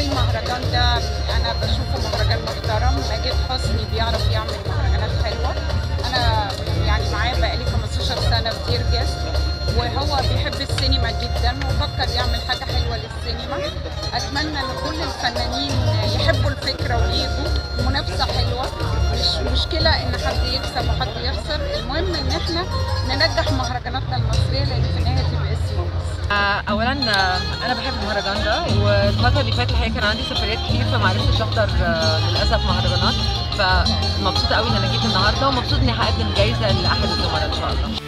والله المهرجان ده انا بشوفه مهرجان محترم ماجد حسني بيعرف يعمل مهرجانات حلوه انا يعني معاه بقالي 15 سنه في دير جاست وهو بيحب السينما جدا وفكر يعمل حاجه حلوه للسينما اتمنى ان كل الفنانين يحبوا الفكره ويجوا منافسه حلوه مش مشكله ان حد يكسب وحد يخسر المهم ان احنا ننجح مهرجاناتنا المصريه لان في النهايه تبقى اسم مصر آه، اولا آه، انا بحب المهرجان ده والفتره اللي فاتت الحقيقه كان عندي سفريات كتير فما عرفتش احضر آه، للاسف مهرجانات فمبسوطه قوي ان انا جيت النهارده ومبسوطه اني هقدم جايزه لاحد الزملاء ان شاء الله